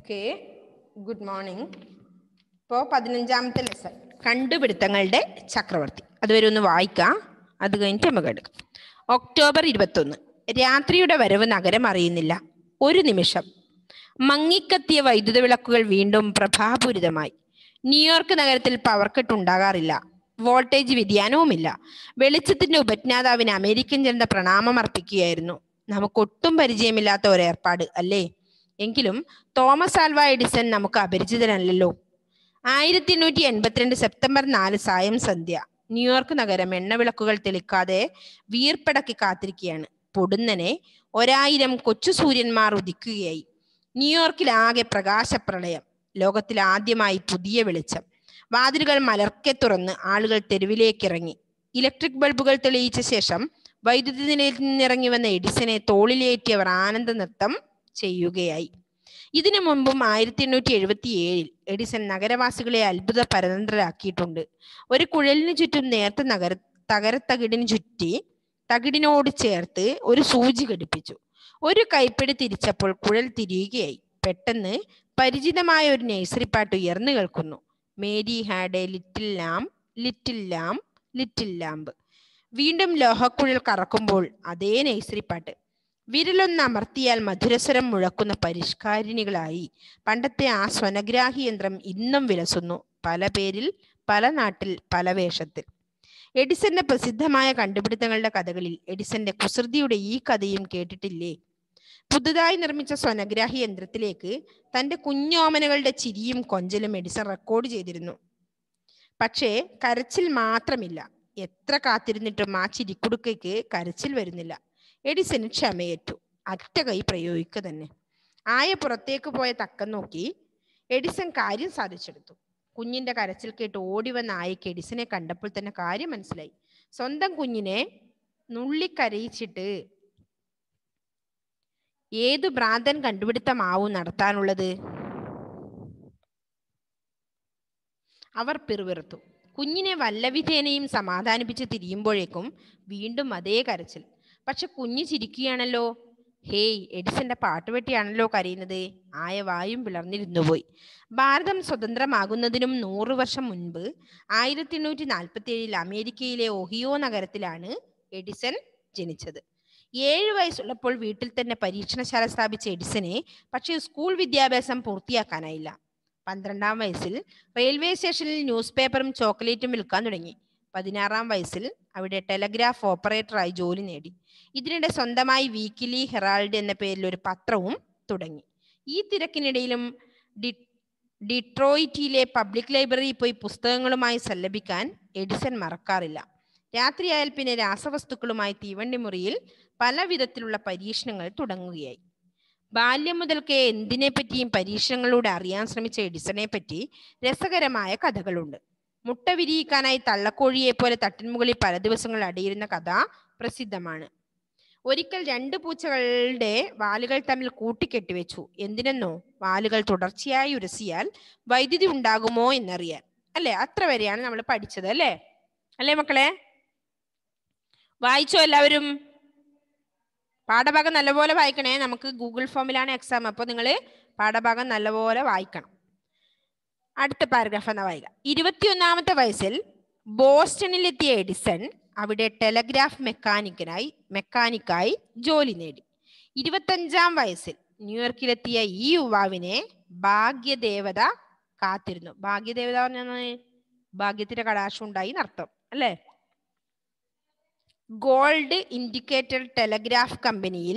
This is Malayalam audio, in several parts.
ഓക്കെ ഗുഡ് മോർണിംഗ് ഇപ്പോൾ പതിനഞ്ചാമത്തെ ലെസൺ കണ്ടുപിടുത്തങ്ങളുടെ ചക്രവർത്തി അതുവരെ ഒന്ന് വായിക്കാം അത് കഴിഞ്ഞിട്ട് നമുക്ക് എടുക്കാം ഒക്ടോബർ ഇരുപത്തൊന്ന് രാത്രിയുടെ വരവ് നഗരം അറിയുന്നില്ല ഒരു നിമിഷം മങ്ങിക്കത്തിയ വൈദ്യുത വിളക്കുകൾ വീണ്ടും പ്രഭാപൂരിതമായി ന്യൂയോർക്ക് നഗരത്തിൽ പവർ കട്ട് ഉണ്ടാകാറില്ല വോൾട്ടേജ് വ്യതിയാനവുമില്ല വെളിച്ചത്തിന്റെ ഉപജ്ഞാതാവിന് അമേരിക്കൻ ജനത പ്രണാമം അർപ്പിക്കുകയായിരുന്നു നമുക്കൊട്ടും പരിചയമില്ലാത്ത ഒരു ഏർപ്പാട് അല്ലേ എങ്കിലും തോമസ് ആൽവ എഡിസൺ നമുക്ക് അപരിചിതനല്ലല്ലോ ആയിരത്തി എണ്ണൂറ്റി എൺപത്തിരണ്ട് സെപ്റ്റംബർ നാല് സായം സന്ധ്യ ന്യൂയോർക്ക് നഗരം എണ്ണവിളക്കുകൾ തെളിക്കാതെ വീർപ്പടക്കി കാത്തിരിക്കുകയാണ് പൊടുന്നനെ ഒരായിരം കൊച്ചു സൂര്യന്മാർ ഉദിക്കുകയായി ന്യൂയോർക്കിലാകെ പ്രകാശപ്രളയം ലോകത്തിൽ ആദ്യമായി പുതിയ വെളിച്ചം വാതിലുകൾ മലർക്കെ തുറന്ന് ആളുകൾ തെരുവിലേക്കിറങ്ങി ഇലക്ട്രിക് ബൾബുകൾ തെളിയിച്ച ശേഷം വൈദ്യുതി നിലയിൽ നിന്നിറങ്ങി വന്ന എഡിസനെ തോളിലേറ്റിയവർ ആനന്ദ നൃത്തം ചെയ്യുകയായി ഇതിനു മുമ്പും ആയിരത്തി എണ്ണൂറ്റി എഴുപത്തി ഏഴിൽ എഡിസൺ നഗരവാസികളെ അത്ഭുത പരതന്ത്രരാക്കിയിട്ടുണ്ട് ഒരു കുഴലിന് ചുറ്റും നേർത്ത നഗര തകരത്തകിടിന് ചുറ്റി തകിടിനോട് ചേർത്ത് ഒരു സൂചി ഘടിപ്പിച്ചു ഒരു കൈപ്പിടി തിരിച്ചപ്പോൾ കുഴൽ തിരിയുകയായി പെട്ടെന്ന് പരിചിതമായ ഒരു നഴ്സറി പാട്ട് ഉയർന്നു കേൾക്കുന്നു Mary had a little lamb little lamb little lamp വീണ്ടും ലോഹക്കുഴൽ കറക്കുമ്പോൾ അതേ നഴ്സറി പാട്ട് വിരലൊന്ന് അമർത്തിയാൽ മധുരസ്വരം മുഴക്കുന്ന പരിഷ്കാരിണികളായി പണ്ടത്തെ ആ സ്വനഗ്രാഹി യന്ത്രം ഇന്നും വിലസുന്നു പല പേരിൽ പല നാട്ടിൽ പല വേഷത്തിൽ എഡിസന്റെ പ്രസിദ്ധമായ കണ്ടുപിടുത്തങ്ങളുടെ കഥകളിൽ എഡിസന്റെ കുസൃതിയുടെ ഈ കഥയും കേട്ടിട്ടില്ലേ പുതുതായി നിർമ്മിച്ച സ്വനഗ്രാഹി യന്ത്രത്തിലേക്ക് തന്റെ കുഞ്ഞോമനകളുടെ ചിരിയും കൊഞ്ചലും എഡിസൺ റെക്കോർഡ് ചെയ്തിരുന്നു പക്ഷേ കരച്ചിൽ മാത്രമില്ല എത്ര കാത്തിരുന്നിട്ടും ആ ചിരിക്കുടുക്കയ്ക്ക് കരച്ചിൽ വരുന്നില്ല എഡിസന് ക്ഷമയേറ്റു അറ്റ കൈ പ്രയോഗിക്കുക തന്നെ ആയ പുറത്തേക്ക് പോയ തക്കം നോക്കി എഡിസൺ കാര്യം സാധിച്ചെടുത്തു കുഞ്ഞിന്റെ കരച്ചിൽ കേട്ട് ഓടി വന്ന ആയക്ക് എഡിസനെ കണ്ടപ്പോൾ തന്നെ കാര്യം മനസ്സിലായി സ്വന്തം കുഞ്ഞിനെ നുള്ളിക്കരയിച്ചിട്ട് ഏതു ഭ്രാന്തൻ കണ്ടുപിടുത്തമാവും നടത്താനുള്ളത് അവർ പിറുവിറുത്തു കുഞ്ഞിനെ വല്ലവിധേനയും സമാധാനിപ്പിച്ച് തിരിയുമ്പോഴേക്കും വീണ്ടും അതേ കരച്ചിൽ പക്ഷെ കുഞ്ഞ് ചിരിക്കുകയാണല്ലോ ഹേയ് എഡിസന്റെ പാട്ടുപെട്ടിയാണല്ലോ കരയുന്നത് ആയ വായും പിളർന്നിരുന്നു പോയി ഭാരതം സ്വതന്ത്രമാകുന്നതിനും നൂറു വർഷം മുൻപ് ആയിരത്തി എണ്ണൂറ്റി നാൽപ്പത്തി ഏഴിൽ അമേരിക്കയിലെ ഒഹിയോ നഗരത്തിലാണ് എഡിസൺ ജനിച്ചത് ഏഴ് വയസ്സുള്ളപ്പോൾ വീട്ടിൽ തന്നെ പരീക്ഷണശാല സ്ഥാപിച്ച എഡിസനെ പക്ഷേ സ്കൂൾ വിദ്യാഭ്യാസം പൂർത്തിയാക്കാനായില്ല പന്ത്രണ്ടാം വയസ്സിൽ റെയിൽവേ സ്റ്റേഷനിൽ ന്യൂസ് പേപ്പറും ചോക്ലേറ്റും വിൽക്കാൻ തുടങ്ങി പതിനാറാം വയസ്സിൽ അവിടെ ടെലഗ്രാഫ് ഓപ്പറേറ്ററായി ജോലി നേടി ഇതിനിടെ സ്വന്തമായി വീക്കിലി ഹെറാൾഡ് എന്ന പേരിൽ ഒരു പത്രവും തുടങ്ങി ഈ തിരക്കിനിടയിലും ഡി ഡിട്രോയിറ്റിയിലെ പബ്ലിക് ലൈബ്രറിയിൽ പോയി പുസ്തകങ്ങളുമായി സല്ലപിക്കാൻ എഡിസൺ മറക്കാറില്ല രാത്രിയായാൽ പിന്നെ രാസവസ്തുക്കളുമായി തീവണ്ടി മുറിയിൽ പല വിധത്തിലുള്ള പരീക്ഷണങ്ങൾ തുടങ്ങുകയായി ബാല്യം മുതൽക്കേ എന്തിനെ പറ്റിയും പരീക്ഷണങ്ങളിലൂടെ അറിയാൻ ശ്രമിച്ച എഡിസണെ പറ്റി രസകരമായ കഥകളുണ്ട് മുട്ട വിരിയിക്കാനായി തള്ളക്കോഴിയെ പോലെ തട്ടിൻമുകളിൽ പല ദിവസങ്ങൾ അടിയിരുന്ന കഥ പ്രസിദ്ധമാണ് ഒരിക്കൽ രണ്ട് പൂച്ചകളുടെ വാലുകൾ തമ്മിൽ കൂട്ടിക്കെട്ടിവെച്ചു എന്തിനെന്നോ വാലുകൾ തുടർച്ചയായി ഉരസിയാൽ വൈദ്യുതി ഉണ്ടാകുമോ എന്നറിയാൻ അല്ലെ അത്ര വരെയാണ് നമ്മൾ പഠിച്ചത് അല്ലേ അല്ലേ മക്കളെ വായിച്ചോ എല്ലാവരും പാഠഭാഗം നല്ലപോലെ വായിക്കണേ നമുക്ക് ഗൂഗിൾ ഫോമിലാണ് എക്സാം അപ്പോൾ നിങ്ങൾ പാഠഭാഗം നല്ലപോലെ വായിക്കണം അടുത്ത പാരഗ്രാഫ് എന്നാ വായിക്കുക ഇരുപത്തിയൊന്നാമത്തെ വയസ്സിൽ ബോസ്റ്റണിലെത്തിയ എഡിസൺ അവിടെ ടെലഗ്രാഫ് മെക്കാനിക്കനായി മെക്കാനിക്കായി ജോലി നേടി ഇരുപത്തഞ്ചാം വയസ്സിൽ ന്യൂയോർക്കിലെത്തിയ ഈ യുവാവിനെ ഭാഗ്യദേവത കാത്തിരുന്നു ഭാഗ്യദേവത പറഞ്ഞാൽ ഭാഗ്യത്തിന്റെ കടാശം ഉണ്ടായി എന്നർത്ഥം അല്ലേ ഗോൾഡ് ഇൻഡിക്കേറ്റർ ടെലഗ്രാഫ് കമ്പനിയിൽ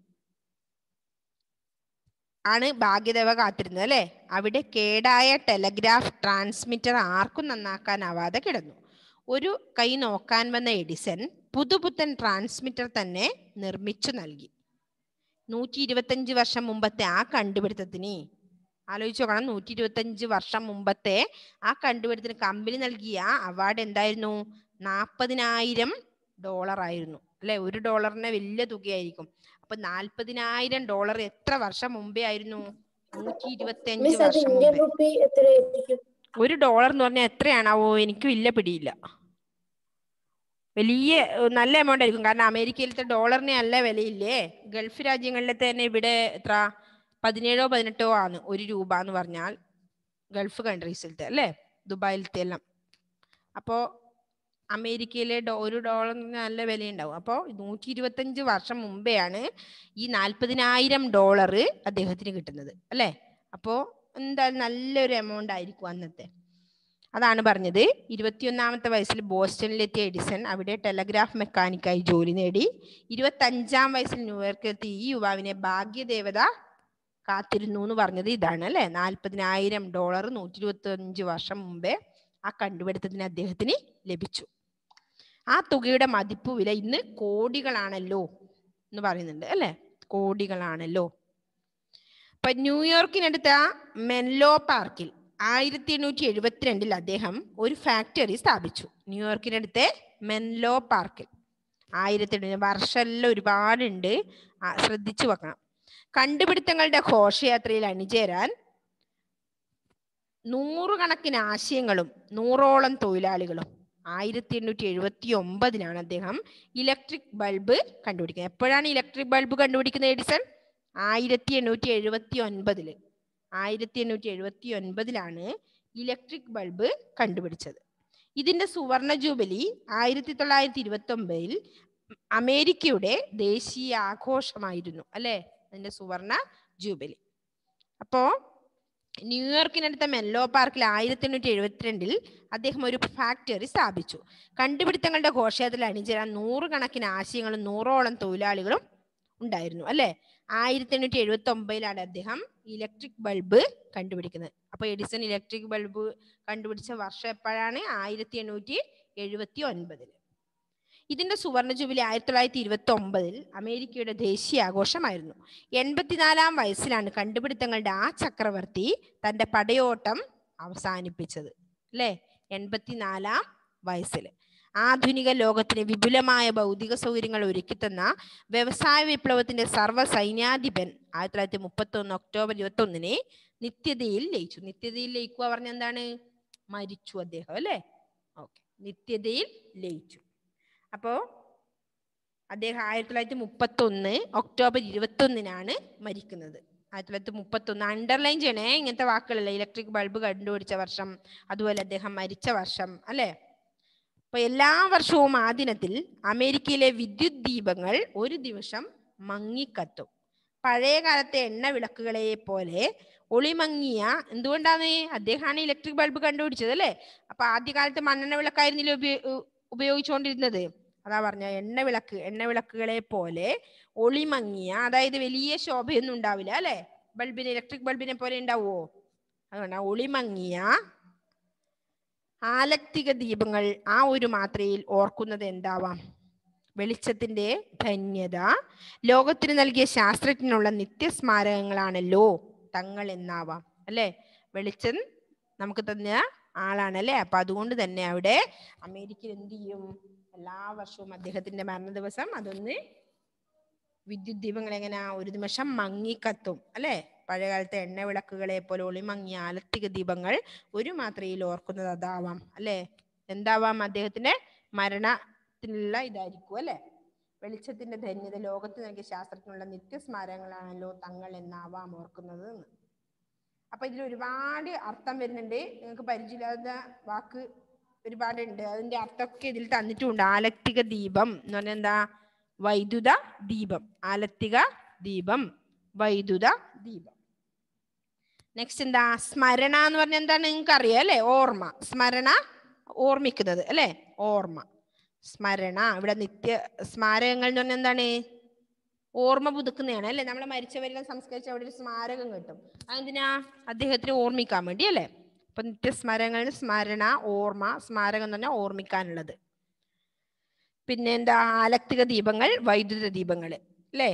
ആണ് ഭാഗ്യദേവ കാത്തിരുന്നത് അല്ലെ അവിടെ കേടായ ടെലഗ്രാഫ് ട്രാൻസ്മിറ്റർ ആർക്കും നന്നാക്കാനാവാതെ കിടന്നു ഒരു കൈ നോക്കാൻ വന്ന എഡിസൺ പുതുപുത്തൻ ട്രാൻസ്മിറ്റർ തന്നെ നിർമ്മിച്ചു നൽകി നൂറ്റി ഇരുപത്തഞ്ച് വർഷം മുമ്പത്തെ ആ കണ്ടുപിടുത്തത്തിന് ആലോചിച്ച് നോക്കണം നൂറ്റി ഇരുപത്തഞ്ച് വർഷം മുമ്പത്തെ ആ കണ്ടുപിടുത്തത്തിന് കമ്പനി നൽകിയ അവാർഡ് എന്തായിരുന്നു നാൽപ്പതിനായിരം ഡോളർ ആയിരുന്നു അല്ലെ ഒരു ഡോളറിന് വലിയ തുകയായിരിക്കും അപ്പൊ നാൽപ്പതിനായിരം ഡോളർ എത്ര വർഷം മുമ്പേ ആയിരുന്നു നൂറ്റി ഇരുപത്തി അഞ്ച് മിസ് അത് വർഷം ഇന്ത്യൻ മുമ്പേ റുപ്പി എത്രയായിരിക്കും ഒരു ഡോളർ എന്ന് പറഞ്ഞാൽ എത്രയാണാവോ എനിക്കും ഇല്ല പിടിയില്ല വലിയ ഏർ, നല്ല എമൗണ്ട് ആയിരിക്കും കാരണം അമേരിക്കയിലത്തെ ഡോളറിന് നല്ല വിലയില്ലേ ഗൾഫ് രാജ്യങ്ങളിലെ തന്നെ ഇവിടെ എത്ര പതിനേഴോ പതിനെട്ടോ ആണ് ഒരു രൂപ എന്ന് പറഞ്ഞാൽ ഗൾഫ് കൺട്രീസിലത്തെ അല്ലേ ദുബായിലത്തെ എല്ലാം അപ്പോൾ അമേരിക്കയിലെ ഡോ ഒരു ഡോളറിന് നല്ല വിലയുണ്ടാവും അപ്പോൾ നൂറ്റി ഇരുപത്തഞ്ച് വർഷം മുമ്പെയാണ് ഈ നാൽപ്പതിനായിരം ഡോളർ അദ്ദേഹത്തിന് കിട്ടുന്നത് അല്ലേ അപ്പോൾ എന്തായാലും നല്ലൊരു എമൗണ്ട് ആയിരിക്കും അന്നത്തെ അതാണ് പറഞ്ഞത് ഇരുപത്തിയൊന്നാമത്തെ വയസ്സിൽ ബോസ്റ്റണിലെത്തിയ എഡിസൺ അവിടെ ടെലഗ്രാഫ് മെക്കാനിക്കായി ജോലി നേടി ഇരുപത്തഞ്ചാം വയസ്സിൽ ന്യൂയോർക്കിലെത്തിയ ഈ യുവാവിനെ ഭാഗ്യദേവത കാത്തിരുന്നു എന്ന് പറഞ്ഞത് ഇതാണ് അല്ലെ നാൽപ്പതിനായിരം ഡോളർ നൂറ്റി ഇരുപത്തി അഞ്ച് വർഷം മുമ്പേ ആ കണ്ടുപിടുത്തത്തിന് അദ്ദേഹത്തിന് ലഭിച്ചു ആ തുകയുടെ മതിപ്പ് വില ഇന്ന് കോടികളാണല്ലോ എന്ന് പറയുന്നുണ്ട് അല്ലെ കോടികളാണല്ലോ ഇപ്പൊ ന്യൂയോർക്കിനടുത്ത മെൻലോ പാർക്കിൽ ആയിരത്തി എണ്ണൂറ്റി എഴുപത്തിരണ്ടിൽ അദ്ദേഹം ഒരു ഫാക്ടറി സ്ഥാപിച്ചു ന്യൂയോർക്കിനടുത്തെ മെൻലോ പാർക്കിൽ ആയിരത്തി എണ്ണൂറ് വർഷമെല്ലാം ഒരുപാടുണ്ട് ആ, ശ്രദ്ധിച്ചു വെക്കണം കണ്ടുപിടുത്തങ്ങളുടെ ഘോഷയാത്രയിൽ അണിചേരാൻ നൂറുകണക്കിന് ആശയങ്ങളും നൂറോളം തൊഴിലാളികളും ആയിരത്തി എണ്ണൂറ്റി എഴുപത്തി ഒമ്പതിനാണ് അദ്ദേഹം ഇലക്ട്രിക് ബൾബ് കണ്ടുപിടിക്കുന്നത് എപ്പോഴാണ് ഇലക്ട്രിക് ബൾബ് കണ്ടുപിടിക്കുന്നത് എഡിസൺ ആയിരത്തി എണ്ണൂറ്റി എഴുപത്തി ഒൻപതില് ആയിരത്തി എണ്ണൂറ്റി എഴുപത്തി ഒൻപതിലാണ് ഇലക്ട്രിക് ബൾബ് കണ്ടുപിടിച്ചത് ഇതിന്റെ സുവർണ ജൂബിലി ആയിരത്തി തൊള്ളായിരത്തി ഇരുപത്തി ഒമ്പതിൽ അമേരിക്കയുടെ ദേശീയ ആഘോഷമായിരുന്നു അല്ലെ അതിന്റെ സുവർണ ജൂബിലി അപ്പോ ന്യൂയോർക്കിനടുത്ത മെല്ലോ പാർക്കിൽ ആയിരത്തി എണ്ണൂറ്റി എഴുപത്തിരണ്ടിൽ അദ്ദേഹം ഒരു ഫാക്ടറി സ്ഥാപിച്ചു കണ്ടുപിടുത്തങ്ങളുടെ ഘോഷയാത്രയിൽ അണിചേരാൻ നൂറുകണക്കിന് ആശയങ്ങളും നൂറോളം തൊഴിലാളികളും ഉണ്ടായിരുന്നു അല്ലെ ആയിരത്തി എണ്ണൂറ്റി എഴുപത്തി ഒമ്പതിലാണ് അദ്ദേഹം ഇലക്ട്രിക് ബൾബ് കണ്ടുപിടിക്കുന്നത് അപ്പൊ എഡിസൺ ഇലക്ട്രിക് ബൾബ് കണ്ടുപിടിച്ച വർഷം എപ്പോഴാണ് ആയിരത്തി എണ്ണൂറ്റി എഴുപത്തി ഒൻപതിൽ ഇതിന്റെ സുവർണ ജൂബിലി ആയിരത്തി തൊള്ളായിരത്തി ഇരുപത്തി ഒമ്പതിൽ അമേരിക്കയുടെ ദേശീയ ആഘോഷമായിരുന്നു എൺപത്തിനാലാം വയസ്സിലാണ് കണ്ടുപിടുത്തങ്ങളുടെ ആ ചക്രവർത്തി തന്റെ പടയോട്ടം അവസാനിപ്പിച്ചത് അല്ലേ എൺപത്തിനാലാം വയസ്സിൽ ആധുനിക ലോകത്തിന് വിപുലമായ ഭൗതിക സൗകര്യങ്ങൾ ഒരുക്കിത്തന്ന വ്യവസായ വിപ്ലവത്തിന്റെ സർവ്വ സൈന്യാധിപൻ ആയിരത്തി തൊള്ളായിരത്തി മുപ്പത്തി ഒന്ന് ഒക്ടോബർ ഇരുപത്തി ഒന്നിന് നിത്യതയിൽ ലയിച്ചു നിത്യതയിൽ ലയിക്കുക പറഞ്ഞ എന്താണ് മരിച്ചു അദ്ദേഹം അല്ലേ ഓക്കെ നിത്യതയിൽ ലയിച്ചു അപ്പോ അദ്ദേഹം ആയിരത്തി തൊള്ളായിരത്തി മുപ്പത്തി ഒന്ന് ഒക്ടോബർ ഇരുപത്തി ഒന്നിനാണ് മരിക്കുന്നത് ആയിരത്തി തൊള്ളായിരത്തി മുപ്പത്തി ഒന്ന് അണ്ടർലൈൻ ചെയ്യണേ ഇങ്ങനത്തെ വാക്കുകളല്ല ഇലക്ട്രിക് ബൾബ് കണ്ടുപിടിച്ച വർഷം അതുപോലെ അദ്ദേഹം മരിച്ച വർഷം അല്ലെ അപ്പൊ എല്ലാ വർഷവും ആ ദിനത്തിൽ അമേരിക്കയിലെ വിദ്യുത് ദീപങ്ങൾ ഒരു ദിവസം മങ്ങിക്കത്തും പഴയ കാലത്തെ എണ്ണ വിളക്കുകളെ പോലെ ഒളിമങ്ങിയ എന്തുകൊണ്ടാണ് അദ്ദേഹമാണ് ഇലക്ട്രിക് ബൾബ് കണ്ടുപിടിച്ചത് അല്ലേ അപ്പൊ ആദ്യകാലത്ത് മണ്ണെണ്ണ വിളക്കായിരുന്നില്ല ഉപയോ ഉപയോഗിച്ചുകൊണ്ടിരുന്നത് അതാ പറഞ്ഞ എണ്ണ വിളക്ക് എണ്ണ വിളക്കുകളെ പോലെ ഒളിമങ്ങിയ അതായത് വലിയ ശോഭയൊന്നും ഉണ്ടാവില്ല അല്ലെ ബൾബിന് ഇലക്ട്രിക് ബൾബിനെ പോലെ ഉണ്ടാവുമോ അതുകൊണ്ട് ആ ഒളിമങ്ങിയ ആലക്തിക ദീപങ്ങൾ ആ ഒരു മാത്രയിൽ ഓർക്കുന്നത് എന്താവാം വെളിച്ചത്തിന്റെ ധന്യത ലോകത്തിന് നൽകിയ ശാസ്ത്രജ്ഞനുള്ള നിത്യസ്മാരകങ്ങളാണല്ലോ തങ്ങൾ എന്നാവാം അല്ലെ വെളിച്ചം നമുക്ക് തന്ന ആളാണ് അല്ലെ അപ്പൊ അതുകൊണ്ട് തന്നെ അവിടെ അമേരിക്കയിൽ എന്ത് ചെയ്യും എല്ലാ വർഷവും അദ്ദേഹത്തിന്റെ മരണ ദിവസം അതൊന്ന് വിദ്യുത് ദീപങ്ങൾ എങ്ങനെയാ ഒരു നിമിഷം മങ്ങിക്കത്തും അല്ലെ പഴയകാലത്തെ എണ്ണ വിളക്കുകളെ പോലെ ഒളിമങ്ങിയ ആലത്തിക ദീപങ്ങൾ ഒരു മാത്രയിൽ ഓർക്കുന്നത് അതാവാം അല്ലെ എന്താവാം അദ്ദേഹത്തിന്റെ മരണത്തിനുള്ള ഇതായിരിക്കും അല്ലെ വെളിച്ചത്തിന്റെ ധന്യത ലോകത്ത് നൽകിയ ശാസ്ത്രത്തിനുള്ള നിത്യസ്മാരകങ്ങളാണല്ലോ തങ്ങൾ എന്നാവാം ഓർക്കുന്നത് എന്ന് അപ്പൊ ഇതിൽ ഒരുപാട് അർത്ഥം വരുന്നുണ്ട് നിങ്ങൾക്ക് പരിചയമില്ലാത്ത വാക്ക് ഒരുപാടുണ്ട് അതിന്റെ അർത്ഥമൊക്കെ ഇതിൽ തന്നിട്ടുണ്ട് ആലക്തിക ദീപം എന്ന് പറഞ്ഞാൽ എന്താ വൈദ്യുത ദീപം ആലത്തിക ദീപം വൈദ്യുത ദീപം നെക്സ്റ്റ് എന്താ സ്മരണ എന്ന് പറഞ്ഞാൽ എന്താണ് നിങ്ങൾക്ക് അറിയാം അല്ലെ ഓർമ്മ സ്മരണ ഓർമ്മിക്കുന്നത് അല്ലെ ഓർമ്മ സ്മരണ ഇവിടെ നിത്യ സ്മാരകങ്ങൾ എന്ന് പറഞ്ഞാൽ എന്താണ് ഓർമ്മ പുതുക്കുന്നതാണ് അല്ലെ നമ്മളെ മരിച്ചവരെല്ലാം സംസ്കരിച്ച അവിടെ ഒരു സ്മാരകം കിട്ടും അതെന്തിനാ അദ്ദേഹത്തിന് ഓർമ്മിക്കാൻ വേണ്ടി അല്ലെ അപ്പൊ നിത്യസ്മരങ്ങൾ സ്മരണ ഓർമ്മ സ്മാരകം എന്ന് പറഞ്ഞാൽ ഓർമ്മിക്കാനുള്ളത് പിന്നെ എന്താ ആലക്തിക ദീപങ്ങൾ വൈദ്യുത ദീപങ്ങൾ അല്ലേ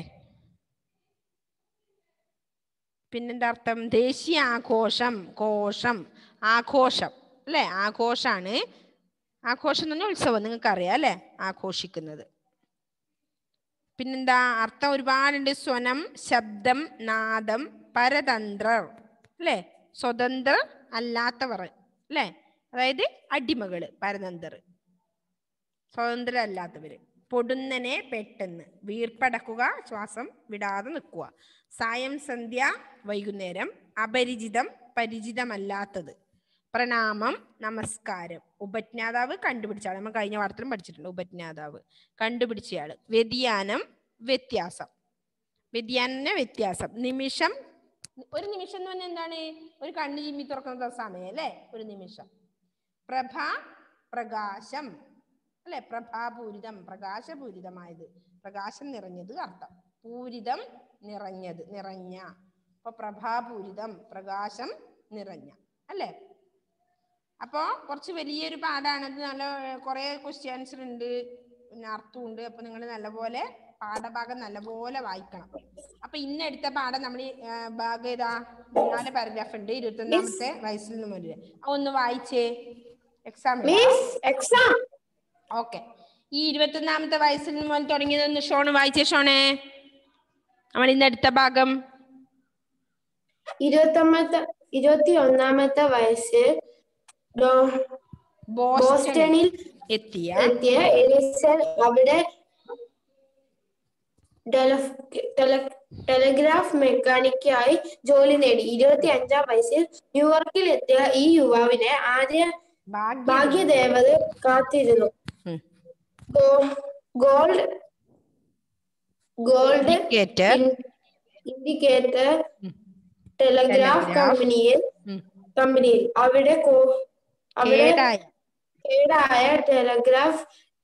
പിന്നെന്താ അർത്ഥം ദേശീയ ആഘോഷം കോശം ആഘോഷം അല്ലെ ആഘോഷാണ് ആഘോഷം എന്ന് പറഞ്ഞാൽ ഉത്സവം നിങ്ങൾക്ക് അറിയാം അല്ലെ ആഘോഷിക്കുന്നത് പിന്നെന്താ അർത്ഥം ഒരുപാടുണ്ട് സ്വനം ശബ്ദം നാദം പരതന്ത്രർ അല്ലെ സ്വതന്ത്രർ അല്ലാത്തവർ അല്ലെ അതായത് അടിമകള് പരതന്ത്രർ സ്വതന്ത്രരല്ലാത്തവര് പൊടുന്നനെ പെട്ടെന്ന് വീർപ്പടക്കുക ശ്വാസം വിടാതെ നിൽക്കുക സായം സന്ധ്യ വൈകുന്നേരം അപരിചിതം പരിചിതമല്ലാത്തത് പ്രണാമം നമസ്കാരം ഉപജ്ഞാതാവ് കണ്ടുപിടിച്ച ആൾ നമ്മൾ കഴിഞ്ഞ വാർത്തയിലും പഠിച്ചിട്ടുണ്ട് ഉപജ്ഞാതാവ് കണ്ടുപിടിച്ചയാള് വ്യതിയാനം വ്യത്യാസം വ്യതിയാന വ്യത്യാസം നിമിഷം ഒരു നിമിഷം എന്ന് പറഞ്ഞാൽ എന്താണ് ഒരു കണ്ണ് ചിമ്മി തുറക്കുന്ന സമയം അല്ലേ ഒരു നിമിഷം പ്രഭ പ്രകാശം അല്ലെ പ്രഭാപൂരിതം പ്രകാശപൂരിതമായത് പ്രകാശം നിറഞ്ഞത് അർത്ഥം പൂരിതം നിറഞ്ഞത് നിറഞ്ഞ അപ്പൊ പ്രഭാപൂരിതം പ്രകാശം നിറഞ്ഞ അല്ലേ അപ്പോ കുറച്ച് വലിയൊരു പാഠാണ് ഇത് നല്ല കുറെ ക്വസ്റ്റ്യൻസ് ഉണ്ട് പിന്നെ അർത്ഥമുണ്ട് അപ്പൊ നിങ്ങൾ നല്ലപോലെ പാഠഭാഗം നല്ലപോലെ വായിക്കണം അപ്പൊ ഇന്ന് എടുത്ത പാഠം നമ്മൾ ഭാഗം ഏതാ നാല് പാരഗ്രാഫ് ഉണ്ട് ഇരുപത്തി ഒന്നാമത്തെ വയസ്സിൽ നിന്ന് മുതൽ ആ ഒന്ന് വായിച്ചേ എക്സാം മിസ് എക്സാം ഓക്കെ ഈ ഇരുപത്തൊന്നാമത്തെ വയസ്സിൽ നിന്ന് മുതൽ തുടങ്ങിയതൊന്ന് ഷോണ് വായിച്ചേ ഷോണേ നമ്മൾ ഇന്ന് എടുത്ത ഭാഗം ഇരുപത്തൊമ്പത്തെ ഇരുപത്തി ഒന്നാമത്തെ വയസ്സിൽ ഡോ- ബോസ്റ്റണിൽ ബോസ്റ്റണിൽ എത്തിയ എത്തിയ എലിസൺ അവിടെ ടെലഫ്- ടെല- ടെലഗ്രാഫ് മെക്കാനിക്കായി ജോലി നേടി ഇരുപത്തി അഞ്ചാം വയസ്സിൽ ന്യൂയോർക്കിൽ എത്തിയ ഈ യുവാവിനെ ആദ്യ ഭാഗ്യ ഭാഗ്യദേവത കാത്തിരുന്നു ഉം. ഗോ- gold gold indicator indicator telegraph telegraph. കമ്പനിയിൽ കമ്പനിയിൽ അവിടെ കോ- അവിടെ കേടായ കേടായ telegraph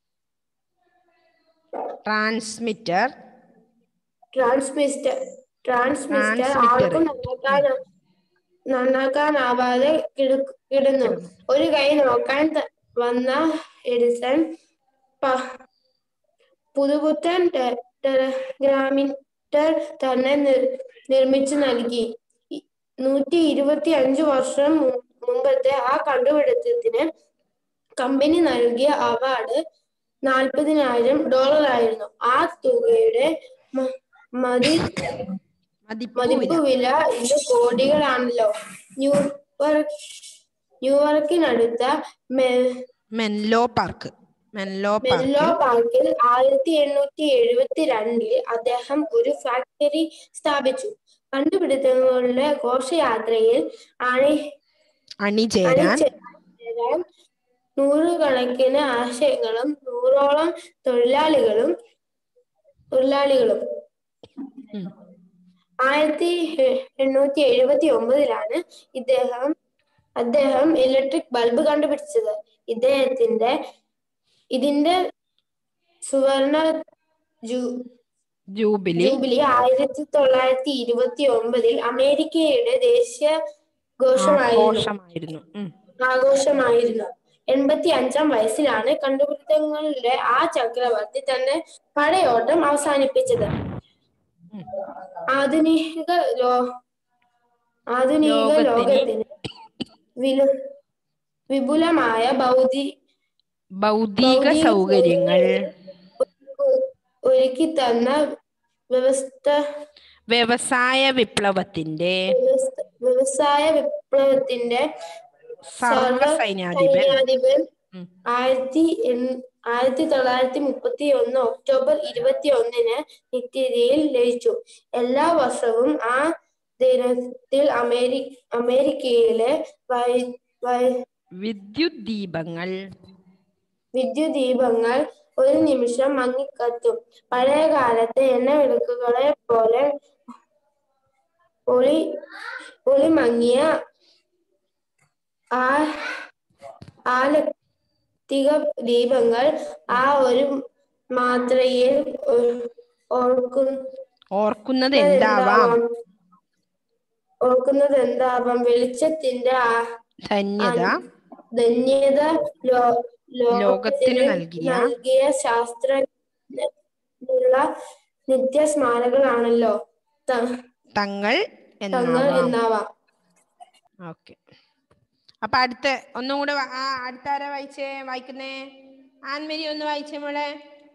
transmitter transmitter transmitter transmitter. ആർക്കും നന്നാക്കാൻ നന്നാക്കാനാവാതെ കിട- കിടന്നു ഒരു കൈ നോക്കാൻ ത- വന്ന എഡിസൺ പ- പുതുപുത്തൻ ടെ- ടെലഗ്രാമീറ്റർ തന്നെ നിർ- നിർമ്മിച്ചു നൽകി ഇ- നൂറ്റി ഇരുപത്തി അഞ്ച് വർഷം മു- മുമ്പത്തെ ആ കണ്ടുപിടുത്തത്തിന് കമ്പനി നൽകിയ അവാർഡ് നാൽപ്പതിനായിരം ഡോളർ ആയിരുന്നു ആ തുകയുടെ മ- മതി മതിപ്പ് മതിപ്പ് വില ഇന്ന് കോടികളാണല്ലോ ന്യൂയോർക്ക് ന്യൂയോർക്കിനടുത്ത മെ- Menlo Park Menlo Menlo park പാർക്കിൽ ആയിരത്തി എണ്ണൂറ്റി എഴുപത്തി രണ്ടിൽ അദ്ദേഹം ഒരു ഫാക്ടറി സ്ഥാപിച്ചു കണ്ടുപിടുത്തങ്ങളുടെ ഘോഷയാത്രയിൽ അണി അണിചേരാൻ അണിചേരാൻ നൂറുകണക്കിന് ആശയങ്ങളും നൂറോളം തൊഴിലാളികളും തൊഴിലാളികളും ഉം. ആയിരത്തി എണ്ണൂറ്റി എഴുപത്തി ഒമ്പതിലാണ് ഇദ്ദേഹം അദ്ദേഹം ഇലക്ട്രിക് ബൾബ് കണ്ടുപിടിച്ചത് ഇദ്ദേഹത്തിന്റെ ഇതിന്റെ സുവർണ ജൂ ജൂബിലി ജൂബിലി ആയിരത്തി തൊള്ളായിരത്തി ഇരുപത്തി ഒമ്പതിൽ അമേരിക്കയുടെ ദേശീയ ഘോഷമായിരുന്നു ആഘോഷമായിരുന്നു ഉം. ആഘോഷമായിരുന്നു എൺപത്തി അഞ്ചാം വയസ്സിലാണ് കണ്ടുപിടുത്തങ്ങളുടെ ആ ചക്രവർത്തി തന്റെ പടയോട്ടം അവസാനിപ്പിച്ചത് ഉം. ആധുനിക ലോ ആധുനിക ലോകത്തിന് ലോകത്തിന് വില- വിപുലമായ ഭൗതി ഭൗതിക ഭൗതിക സൗകര്യങ്ങൾ ഒരുക്കി തന്ന വ്യവസ്ഥ വ്യവസായ വിപ്ലവത്തിന്റെ വ്യവസ്ഥ- വ്യവസായ വിപ്ലവത്തിന്റെ സർവ സൈന്യാധിപൻ സൈന്യാധിപൻ ഉം. ആയിരത്തി എൺ- ആയിരത്തി തൊള്ളായിരത്തി മുപ്പത്തി ഒന്ന് ഒക്ടോബർ ഇരുപത്തി ഒന്നിന് നിത്യതയിൽ ലയിച്ചു എല്ലാ വർഷവും ആ ദിനത്തിൽ അമേരി അമേരിക്കയിലെ വൈ- വൈ- വിദ്യുത് ദീപങ്ങൾ വിദ്യുത് ദീപങ്ങൾ ഒരു നിമിഷം മങ്ങിക്കത്തും പഴയ കാലത്തെ എണ്ണ വിളക്കുകളെ പോലെ ഒളി ഒളി മങ്ങിയ ആ ആലത്തിക ദീപങ്ങൾ ആ ഒരു മാത്രയിൽ ഒ- ഓർക്കുന്ന ഓർക്കുന്നത് എന്താവാം ഓർക്കുന്നത് എന്താവാം വെളിച്ചത്തിന്റെ ആ ധന്യത ധന്യത ലോ- ലോകത്തിന് നൽകിയ നൽകിയ ശാസ്ത്രജ്ഞ നിത്യസ്മാരകളാണല്ലോ ത- തങ്ങൾ തങ്ങൾ എന്നാവാം എന്നാവാം ഓക്കെ അപ്പൊ അടുത്ത ഒന്നും കൂടെ വാ- ആ അടുത്ത ആരാ വായിച്ചേ വായിക്കുന്നേ ആൻമരി ഒന്ന് വായിച്ചേ മോളെ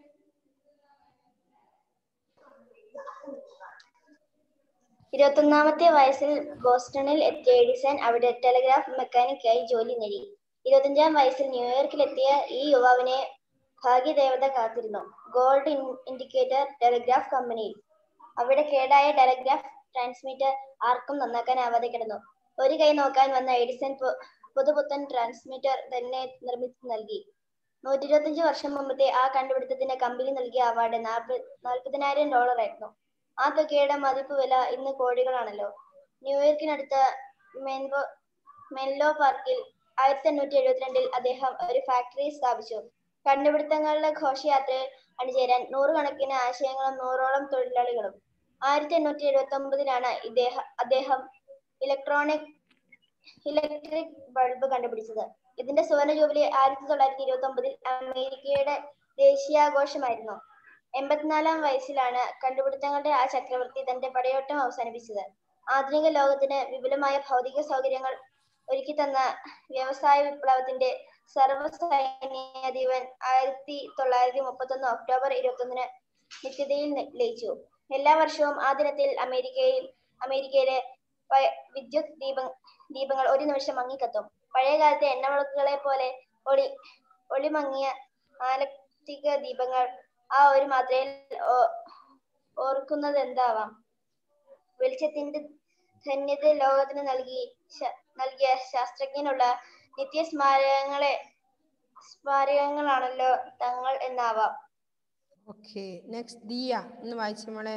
ഇരുപത്തൊന്നാമത്തെ വയസ്സിൽ ബോസ്റ്റണിൽ എത്തിയ എഡിസൺ അവിടെ ടെലഗ്രാഫ് മെക്കാനിക്കായി ജോലി നേടി ഇരുപത്തഞ്ചാം വയസ്സിൽ ന്യൂയോർക്കിലെത്തിയ ഈ യുവാവിനെ ഭാഗ്യദേവത കാത്തിരുന്നു ഗോൾഡ് ഇൻഡിക്കേറ്റർ ടെലിഗ്രാഫ് കമ്പനിയിൽ അവിടെ കേടായ ടെലിഗ്രാഫ് ട്രാൻസ്മിറ്റർ ആർക്കും നന്നാക്കാനാവാതെ കിടന്നു ഒരു കൈ നോക്കാൻ വന്ന എഡിസൺ പു- പുതുപുത്തൻ ട്രാൻസ്മിറ്റർ തന്നെ നിർമ്മിച്ചു നൽകി നൂറ്റി ഇരുപത്തിയഞ്ച് വർഷം മുമ്പത്തെ ആ കണ്ടുപിടുത്തത്തിന് കമ്പനി നൽകിയ അവാർഡ് നാൽപ്പതിനായിരം ഡോളർ ആയിരുന്നു ആ തുകയുടെ മതിപ്പ് വില ഇന്ന് കോടികളാണല്ലോ ന്യൂയോർക്കിനടുത്ത മെൻവോ മെൻലോ പാർക്കിൽ ആയിരത്തി എണ്ണൂറ്റി എഴുപത്തിരണ്ടിൽ അദ്ദേഹം ഒരു ഫാക്ടറി സ്ഥാപിച്ചു കണ്ടുപിടുത്തങ്ങളുടെ ഘോഷയാത്രയിൽ അണിചേരാൻ നൂറുകണക്കിന് ആശയങ്ങളും നൂറോളം തൊഴിലാളികളും ആയിരത്തി എണ്ണൂറ്റി എഴുപത്തി ഒമ്പതിലാണ് ഇദ്ദേഹം അദ്ദേഹം ഇലക്ട്രോണിക് ഇലക്ട്രിക് ബൾബ് കണ്ടുപിടിച്ചത് ഇതിന്റെ സുവർണ ജൂബിലി ആയിരത്തി തൊള്ളായിരത്തി ഇരുപത്തി ഒമ്പതിൽ അമേരിക്കയുടെ ദേശീയാഘോഷമായിരുന്നു എൺപത്തിനാലാം വയസ്സിലാണ് കണ്ടുപിടുത്തങ്ങളുടെ ആ ചക്രവർത്തി തന്റെ പടയോട്ടം അവസാനിപ്പിച്ചത് ആധുനിക ലോകത്തിന് വിപുലമായ ഭൗതിക സൗകര്യങ്ങൾ ഒരുക്കി തന്ന വ്യവസായ വിപ്ലവത്തിന്റെ സർവ്വസൈന്യാധിപൻ ആയിരത്തി തൊള്ളായിരത്തി മുപ്പത്തി ഒന്ന് ഒക്ടോബർ ഇരുപത്തി ഒന്നിന് നിത്യതയിൽ നി- ലയിച്ചു എല്ലാ വർഷവും ആ ദിനത്തിൽ അമേരിക്കയിൽ അമേരിക്കയിലെ വ- വിദ്യുത് ദീപ ദീപങ്ങൾ ഒരു നിമിഷം മങ്ങിക്കത്തും പഴയ കാലത്തെ എണ്ണവിളക്കുകളെ പോലെ ഒളി ഒളിമങ്ങിയ ആലക്തിക ദീപങ്ങൾ ആ ഒരു മാത്രയിൽ ഓ- ഓർക്കുന്നത് എന്താവാം വെളിച്ചത്തിന്റെ ധന്യത ലോകത്തിന് നൽകി ശ- നൽകിയ ശാസ്ത്രജ്ഞനുള്ള നിത്യസ്മാരകങ്ങളെ സ്മാരകങ്ങളാണല്ലോ തങ്ങൾ എന്നാവാം ഓക്കെ നെക്സ്റ്റ് ദിയ ഒന്ന് വായിച്ചു മോളെ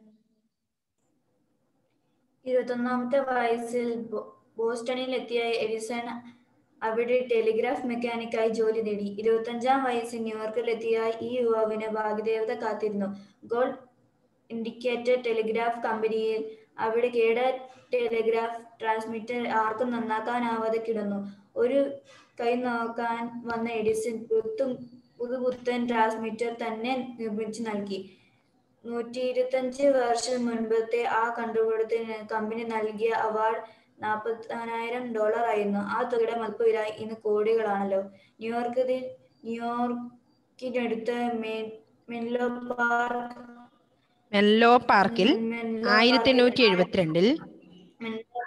ഇരുപത്തൊന്നാമത്തെ വയസ്സിൽ ബോ- ബോസ്റ്റണിൽ എത്തിയ എഡിസൺ അവിടെ ടെലിഗ്രാഫ് മെക്കാനിക്കായി ജോലി നേടി ഇരുപത്തഞ്ചാം വയസ്സിൽ ന്യൂയോർക്കിൽ എത്തിയ ഈ യുവാവിന് ഭാഗ്യദേവത കാത്തിരുന്നു ഗോൾഡ് ഇൻഡിക്കേറ്റർ ടെലിഗ്രാഫ് കമ്പനിയിൽ അവിടെ കേട ടെലിഗ്രാഫ് ട്രാൻസ്മിറ്റർ ആർക്കും നന്നാക്കാനാവാതെ കിടന്നു ഒരു കൈ നോക്കാൻ വന്ന എഡിസൺ പുത്തും പുതുപുത്തൻ ട്രാൻസ്മിറ്റർ തന്നെ നിർമ്മിച്ചു നൽകി നൂറ്റി ഇരുപത്തഞ്ച് വർഷം മുൻപത്തെ ആ കണ്ടുപിടുത്തത്തിന് കമ്പനി നൽകിയ അവാർഡ് നാൽപ്പത്തിനായിരം ഡോളർ ആയിരുന്നു ആ തുകയുടെ മതിപ്പ് വില ഇന്ന് കോടികളാണല്ലോ ന്യൂയോർക്കിൽ ന്യൂയോർക്കിനടുത്ത് മെ- മെൻലോ പാർക്ക് മെല്ലോ പാർക്കിൽ മെൻലോ ആയിരത്തി എണ്ണൂറ്റി പാർക്കിൽ എഴുപത്തിരണ്ടിൽ മെൻലോ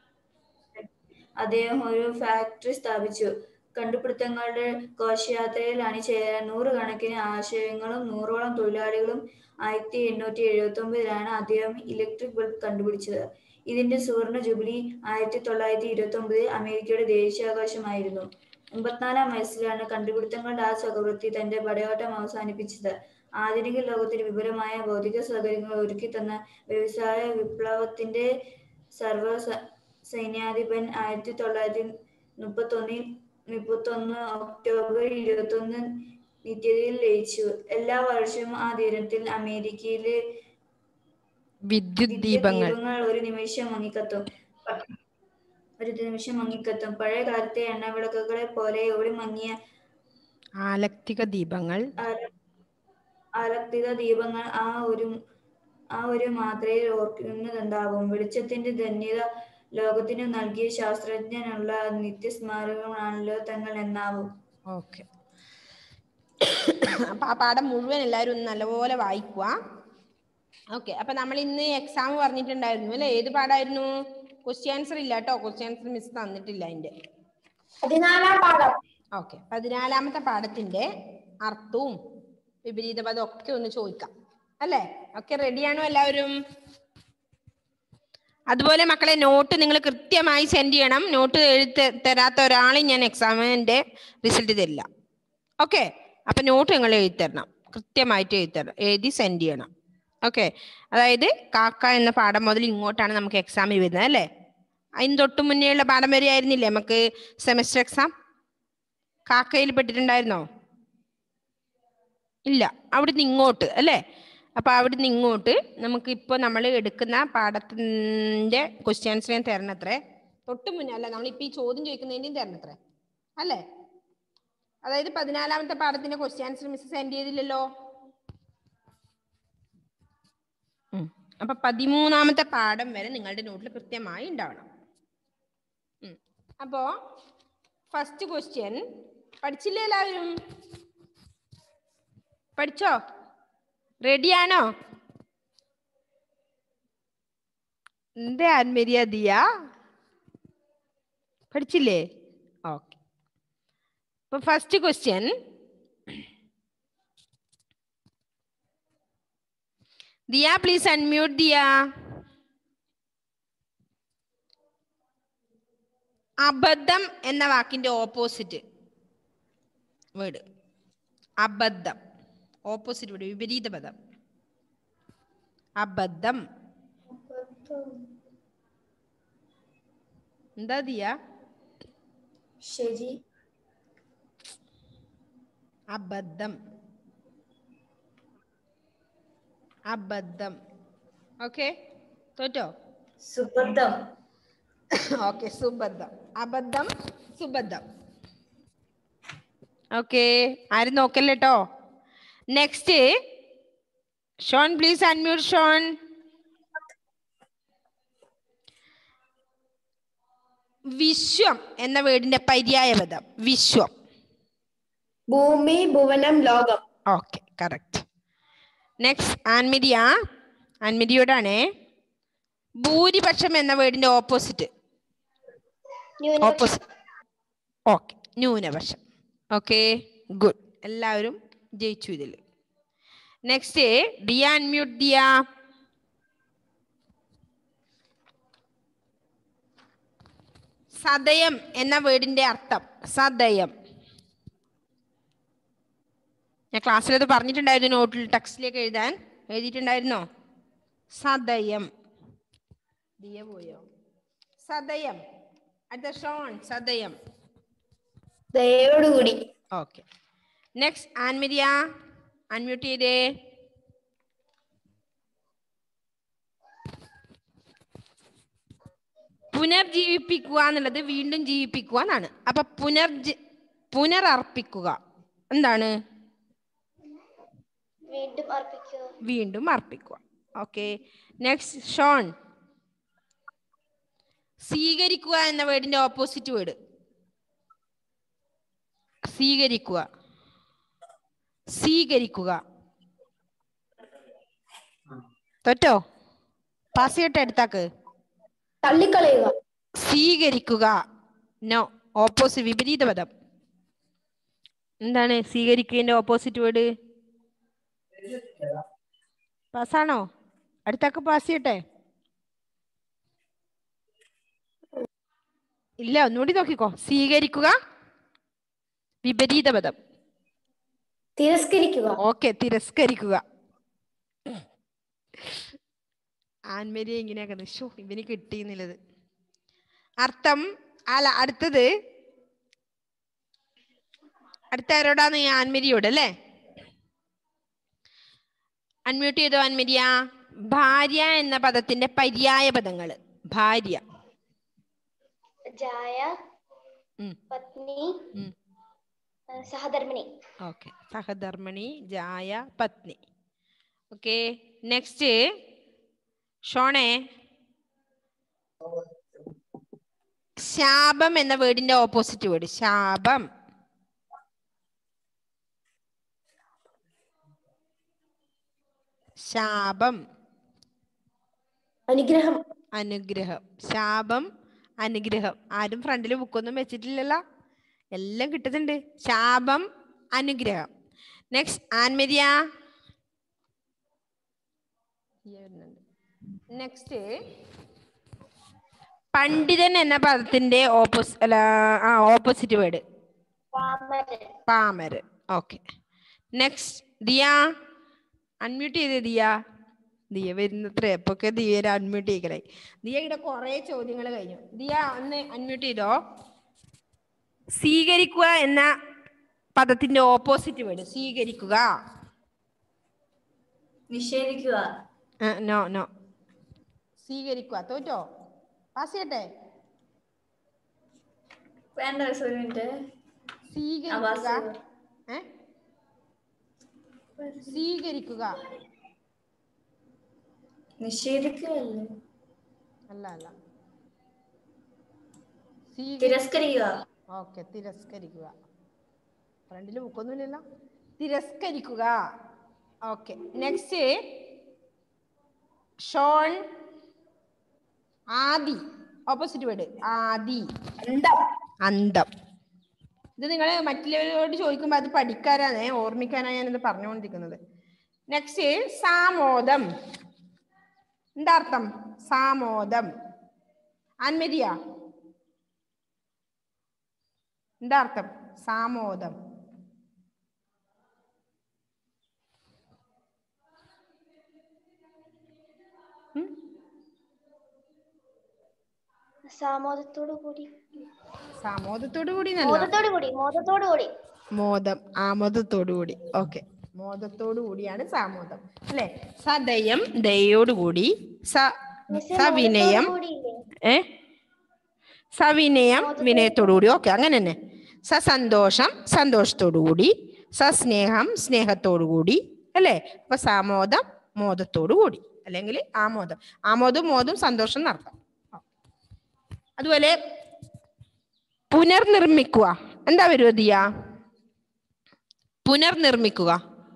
അദ്ദേഹം ഒരു ഫാക്ടറി സ്ഥാപിച്ചു കണ്ടുപിടുത്തങ്ങളുടെ ഘോഷയാത്രയിൽ അണിചേരാൻ നൂറുകണക്കിന് ആശയങ്ങളും നൂറോളം തൊഴിലാളികളും ആയിരത്തി എണ്ണൂറ്റി എഴുപത്തി ഒമ്പതിലാണ് അദ്ദേഹം ഇലക്ട്രിക് ബൾബ് കണ്ടുപിടിച്ചത് ഇതിന്റെ സുവർണ ജൂബിലി ആയിരത്തി തൊള്ളായിരത്തി ഇരുപത്തി ഒമ്പതിൽ അമേരിക്കയുടെ ദേശീയാഘോഷമായിരുന്നു എൺപത്തിനാലാം വയസ്സിലാണ് കണ്ടുപിടുത്തങ്ങളുടെ ആ ചക്രവർത്തി തന്റെ പടയോട്ടം അവസാനിപ്പിച്ചത് ആധുനിക ലോകത്തിന് വിപുലമായ ഭൗതിക സൗകര്യങ്ങൾ ഒരുക്കി തന്ന വ്യവസായ വിപ്ലവത്തിന്റെ സർവ സ- സൈന്യാധിപൻ ആയിരത്തി തൊള്ളായിരത്തി മുപ്പത്തി ഒന്നിൽ മുപ്പത്തി ഒന്ന് ഒക്ടോബർ ഇരുപത്തി ഒന്ന് നിത്യതയിൽ ലയിച്ചു എല്ലാ വർഷവും ആ ദിനത്തിൽ അമേരിക്കയിലെ വിദ്യുത് വിദ്യുത് ദീപങ്ങൾ ദീപങ്ങൾ ഒരു നിമിഷം മങ്ങിക്കത്തും പ- ഒരു നിമിഷം മങ്ങിക്കത്തും പഴയ കാലത്തെ എണ്ണവിളക്കുകളെ പോലെ ഒളി മങ്ങിയ ആലക്തിക ദീപങ്ങൾ ആല- ആലക്തിക ദീപങ്ങൾ ആ ഒരു ആ ഒരു മാത്രയിൽ ഓർക്കുന്നതുണ്ടാവും വെളിച്ചത്തിന്റെ ധന്യത ലോകത്തിന് നൽകിയ ശാസ്ത്രജ്ഞനുള്ള നിത്യസ്മാരകമാണല്ലോ തങ്ങൾ എന്നാവും ഓക്കെ അപ്പൊ ആ പാഠം മുഴുവൻ എല്ലാവരും ഒന്ന് നല്ലപോലെ വായിക്കുക ഓക്കെ അപ്പൊ നമ്മൾ ഇന്ന് എക്സാം പറഞ്ഞിട്ടുണ്ടായിരുന്നു അല്ലെ ഏത് പാഠമായിരുന്നു ക്വസ്റ്റ്യൻ ആൻസർ ഇല്ല കേട്ടോ ക്വസ്റ്റ്യൻ ആൻസർ മിസ് തന്നിട്ടില്ല അതിന്റെ പതിനാലാം പാഠം ഓക്കെ പതിനാലാമത്തെ പാഠത്തിന്റെ അർത്ഥവും വിപരീത പദം ഒക്കെ ഒന്ന് ചോദിക്കാം അല്ലേ ഒക്കെ റെഡിയാണോ എല്ലാവരും അതുപോലെ മക്കളെ നോട്ട് നിങ്ങൾ കൃത്യമായി സെൻഡ് ചെയ്യണം നോട്ട് എഴുത്ത് തരാത്ത ഒരാളെയും ഞാൻ എക്സാമിന്റെ റിസൾട്ട് തരില്ല ഓക്കെ അപ്പൊ നോട്ട് നിങ്ങൾ എഴുതി തരണം കൃത്യമായിട്ട് എഴുതി തരണം എഴുതി സെൻഡ് ചെയ്യണം ഓക്കെ അതായത് കാക്ക എന്ന പാഠം മുതൽ ഇങ്ങോട്ടാണ് നമുക്ക് എക്സാം വരുന്നത് അല്ലേ അതിന് തൊട്ട് മുന്നേ ഉള്ള പാഠം വരെ ആയിരുന്നില്ലേ നമുക്ക് സെമസ്റ്റർ എക്സാം കാക്കയിൽ പെട്ടിട്ടുണ്ടായിരുന്നോ ഇല്ല അവിടുന്ന് ഇങ്ങോട്ട് അല്ലേ അപ്പൊ അവിടുന്ന് ഇങ്ങോട്ട് നമുക്ക് ഇപ്പോൾ നമ്മൾ എടുക്കുന്ന പാഠത്തിന്റെ ക്വസ്റ്റ്യൻസ് ഞാൻ തരണത്രേ തൊട്ട് മുന്നേ അല്ല നമ്മളിപ്പോ ഈ ചോദ്യം ചോദിക്കുന്നതിന്റെയും തരണത്രേ അല്ലേ അതായത് പതിനാലാമത്തെ പാഠത്തിന്റെ ക്വസ്റ്റ്യൻസ് മിസ് സെൻഡ് ചെയ്തില്ലല്ലോ ഉം. അപ്പൊ പതിമൂന്നാമത്തെ പാഠം വരെ നിങ്ങളുടെ നോട്ടിൽ കൃത്യമായി ഉണ്ടാവണം ഉം. അപ്പോ ഫസ്റ്റ് ക്വസ്റ്റ്യൻ പഠിച്ചില്ലേ എല്ലാവരും പഠിച്ചോ റെഡിയാണോ എന്തേ ആൻമരിയ ദിയ പഠിച്ചില്ലേ ഓക്കെ അപ്പൊ first question Diya please unmute Diya അബദ്ധം എന്ന വാക്കിന്റെ ഓപ്പോസിറ്റ് വേർഡ് അബദ്ധം ഓപ്പോസിറ്റ് വേർഡ് വിപരീത പദം അബദ്ധം എന്താ ദിയ ശരി അബദ്ധം അബദ്ധം ഓക്കെ തോറ്റോ സുബദ്ധം ഓക്കെ സുബദ്ധം അബദ്ധം സുബദ്ധം ഓക്കെ ആരും നോക്കല്ലേ കേട്ടോ next Shaun please unmute Shaun വിശ്വം എന്ന വേർഡിന്റെ പര്യായ പദം വിശ്വം ഭൂമി ഭുവനം ലോകം ഓക്കെ കറക്റ്റ് നെക്സ്റ്റ് ആൻമിരിയ ആൻമിരിയോടാണേ ഭൂരിപക്ഷം എന്ന വേർഡിന്റെ ഓപ്പോസിറ്റ് ന്യൂനപക്ഷം ഓപ്പോസിറ്റ് ഓക്കെ ന്യൂനപക്ഷം ഓക്കെ ഗുഡ് എല്ലാവരും ജയിച്ചു ഇതിൽ നെക്സ്റ്റ് ദിയ അൺമ്യൂട്ട് ദിയ സദയം എന്ന വേർഡിന്റെ അർത്ഥം സദയം ഞാൻ ക്ലാസ്സിൽ അത് പറഞ്ഞിട്ടുണ്ടായിരുന്നു നോട്ടിൽ ടെക്സ്റ്റിലേക്ക് എഴുതാൻ എഴുതിയിട്ടുണ്ടായിരുന്നോ സദയം ദിയ പോയോ സദയം അടുത്ത ഷോൺ സദയം ദയോടുകൂടി ഓക്കെ നെക്സ്റ്റ് ആൻമിരിയ അൺമ്യൂട്ട് ചെയ്തേ പുനർജീവിപ്പിക്കുക എന്നുള്ളത് വീണ്ടും ജീവിപ്പിക്കുക എന്നാണ് അപ്പൊ പുനർജി പുനരർപ്പിക്കുക എന്താണ് വീണ്ടും അർപ്പിക്കുക വീണ്ടും അർപ്പിക്കുക ഓക്കെ നെക്സ്റ്റ് ഷോൺ സ്വീകരിക്കുക എന്ന വേർഡിന്റെ ഓപ്പോസിറ്റ് വേർഡ് സ്വീകരിക്കുക സ്വീകരിക്കുക തൊറ്റോ പാസ് ചെയ്യട്ടെ അടുത്താക്ക് തള്ളിക്കളയുക സ്വീകരിക്കുക നോ ഓപ്പോസിറ്റ് വിപരീത പദം എന്താണ് സ്വീകരിക്കുന്നതിന്റെ ഓപ്പോസിറ്റ് വേർഡ് പാസ്സാണോ അടുത്തൊക്കെ പാസ് ചെയ്യട്ടെ ഇല്ല ഒന്നുകൂടി നോക്കിക്കോ സ്വീകരിക്കുക വിപരീത പദം തിരസ്കരിക്കുക ഓക്കെ തിരസ്കരിക്കുക ആൻമരി ഇങ്ങനെയൊക്കെ നിശോ ഇവന് കിട്ടിയെന്നുള്ളത് അർത്ഥം അല്ല അടുത്തത് അടുത്ത ആരോടാന്ന് ഈ ആൻമരിയോട് അല്ലേ അൺമ്യൂട്ട് ചെയ്തോ ആൻമരിയ ഭാര്യ എന്ന പദത്തിന്റെ പര്യായ പദങ്ങള് ഭാര്യ ജായ ഉം. പത്നി ഉം. ആ, സഹധർമ്മിണി ഓക്കെ സഹധർമ്മിണി ജായ പത്നി ഓക്കെ നെക്സ്റ്റ് ഷോണേ ശാപം എന്ന വേർഡിന്റെ ഓപ്പോസിറ്റ് വേർഡ് ശാപം ശാപം അനുഗ്രഹം അനുഗ്രഹം ശാപം അനുഗ്രഹം ആരും ഫ്രണ്ടിൽ ബുക്കൊന്നും വെച്ചിട്ടില്ലല്ലോ എല്ലാം കിട്ടുന്നുണ്ട് ശാപം അനുഗ്രഹം നെക്സ്റ്റ് ആൻമരിയ നെക്സ്റ്റ് പണ്ഡിതൻ എന്ന പദത്തിന്റെ ഓപ്പോസ് അല്ല ആ ഓപ്പോസിറ്റ് വേർഡ് പാമരൻ പാമര് ഓക്കെ നെക്സ്റ്റ് ദിയ അൺമ്യൂട്ട് ചെയ്തേ ദിയ ദിയ വരുന്നത്ര എപ്പൊക്കെ ദിയരെ അൺമ്യൂട്ട് ചെയ്യലായി ദിയ ഇവിടെ കുറെ ചോദ്യങ്ങൾ കഴിഞ്ഞു ദിയ ഒന്ന് അൺമ്യൂട്ട് ചെയ്തോ സ്വീകരിക്കുക എന്ന പദത്തിന്റെ ഓപ്പോസിറ്റ് വേർഡ് സ്വീകരിക്കുക നിഷേധിക്കുക നോ നോ സ്വീകരിക്കുക തോറ്റോ പാസ് ചെയ്യട്ടെ വേണ്ട ഒരു മിനിറ്റ് സ്വീകരിക്കുക ഏ സ്വീകരിക്കുക നിഷേധിക്കുകയല്ലേ അല്ല അല്ല സ്വീകരി തിരസ്കരിക്കുക ഓക്കെ തിരസ്കരിക്കുക ഫ്രണ്ടിൽ ബുക്കൊന്നുമില്ലല്ലോ തിരസ്കരിക്കുക ഓക്കെ നെക്സ്റ്റ് ഷോൺ ആദി ഓപ്പോസിറ്റ് വേർഡ് ആദി അന്തം അന്തം ഇത് നിങ്ങൾ മറ്റുള്ളവരോട് ചോദിക്കുമ്പോൾ അത് പഠിക്കാനാണ് ഓർമ്മിക്കാനാണ് ഞാനിത് പറഞ്ഞുകൊണ്ടിരിക്കുന്നത് നെക്സ്റ്റ് സാമോദം എന്താ അർത്ഥം സാമോദം ആൻമരിയ എന്താ അർത്ഥം സാമോദം ഉം? സാമോദത്തോടു കൂടി സാമോദത്തോടു കൂടി നല്ല മോദത്തോടു കൂടി മോദത്തോടു കൂടി മോദം ആമോദത്തോടു കൂടി ഓക്കെ മോദത്തോടു കൂടിയാണ് സാമോദം അല്ലെ സദയം ദയോടുകൂടി സ മിസ്സേ, സവിനയം മോദത്തോടു കൂടിയില്ലേ? ഏ സവിനയം വിനയത്തോടു കൂടി ഓക്കെ അങ്ങനെ തന്നെ സസന്തോഷം സന്തോഷത്തോടു കൂടി സസ്നേഹം സ്നേഹത്തോടു കൂടി അല്ലേ അപ്പൊ സാമോദം മോദത്തോടു കൂടി അല്ലെങ്കിൽ ആമോദം ആമോദം മോദം സന്തോഷം നടത്താം അതുപോലെ പുനർനിർമ്മിക്കുക എന്താ വരുക ദിയ പുനർനിർമ്മിക്കുക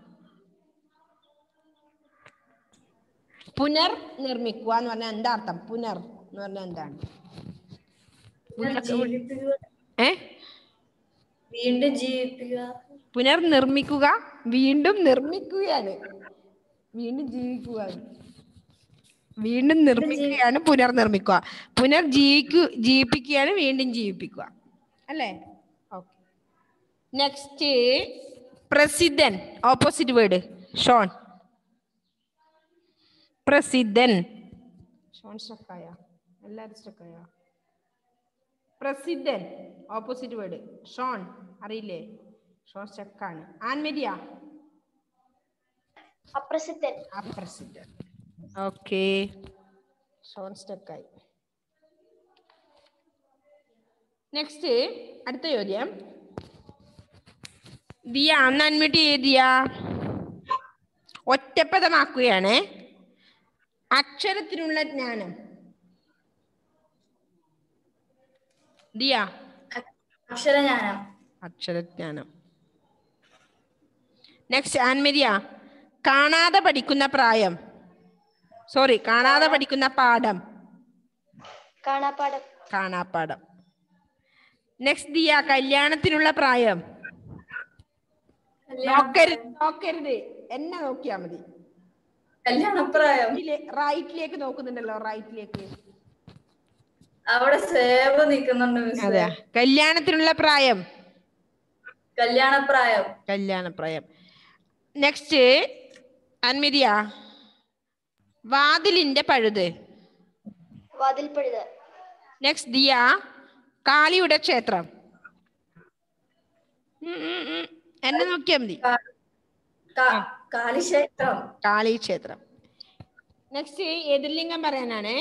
പുനർനിർമ്മിക്കുക എന്ന് പറഞ്ഞാൽ എന്താ അർത്ഥം പുനർ എന്ന് പറഞ്ഞാൽ എന്താണ് ജീവിപ്പിക്കുക ഏ വീണ്ടും ജീവിപ്പിക്കുക പുനർനിർമ്മിക്കുക വീണ്ടും നിർമ്മിക്കുകയാണ് വീണ്ടും ജീവിക്കുക വീണ്ടും നിർമ്മിക്കുകയാണ് പുനർനിർമ്മിക്കുക പുനർജീവിക്കു ജീവിപ്പിക്കുകയാണ് വീണ്ടും ജീവിപ്പിക്കുക അല്ലേ ഓക്കെ നെക്സ്റ്റ് പ്രസിദ്ധൻ ഓപ്പോസിറ്റ് വേർഡ് ഷോൺ പ്രസിദ്ധൻ ഷോൺ സ്റ്റക്കായ എല്ലാവരും സ്റ്റക്കായ പ്രസിദ്ധൻ ഓപ്പോസിറ്റ് വേർഡ് ഷോൺ അറിയില്ലേ ഷോൺ സ്റ്റക്കാണ് ആൻമരിയ അപ്രസിദ്ധൻ അപ്രസിദ്ധൻ ഓക്കെ ഷോൺ സ്റ്റക്കായി നെക്സ്റ്റ് അടുത്ത ചോദ്യം ദിയ അന്ന് അൺമ്യൂട്ട് ചെയ്തിയ ഒറ്റപ്പദമാക്കുകയാണ് അക്ഷരത്തിനുള്ള ജ്ഞാനം ദിയ അക്ഷരജ്ഞാനം അക്ഷരജ്ഞാനം നെക്സ്റ്റ് ആൻമരിയ കാണാതെ പഠിക്കുന്ന പ്രായം സോറി കാണാതെ പഠിക്കുന്ന പാഠം കാണാപ്പാടം കാണാപ്പാഠം നെക്സ്റ്റ് ദിയ കല്യാണത്തിനുള്ള പ്രായം നോക്കരുത് നോക്കരുത് എന്നെ നോക്കിയാ മതി കല്യാണപ്രായം റൈറ്റിലേക്ക് നോക്കുന്നുണ്ടല്ലോ റൈറ്റിലേക്ക് അവിടെ സേവ് നിൽക്കുന്നുണ്ട് മിസ് അതെ കല്യാണത്തിനുള്ള പ്രായം കല്യാണപ്രായം കല്യാണപ്രായം നെക്സ്റ്റ് അൻമിരിയ വാതിലിന്റെ പഴുത് വാതിൽപ്പഴുത് നെക്സ്റ്റ് ദിയ കാളിയുടെ ക്ഷേത്രം ഉം, ഉം, ഉം. എന്നെ നോക്കിയാ മതി കാ- കാലിക്ഷേത്രം കാളി ക്ഷേത്രം നെക്സ്റ്റ് എതിർലിംഗം പറയാനാണ്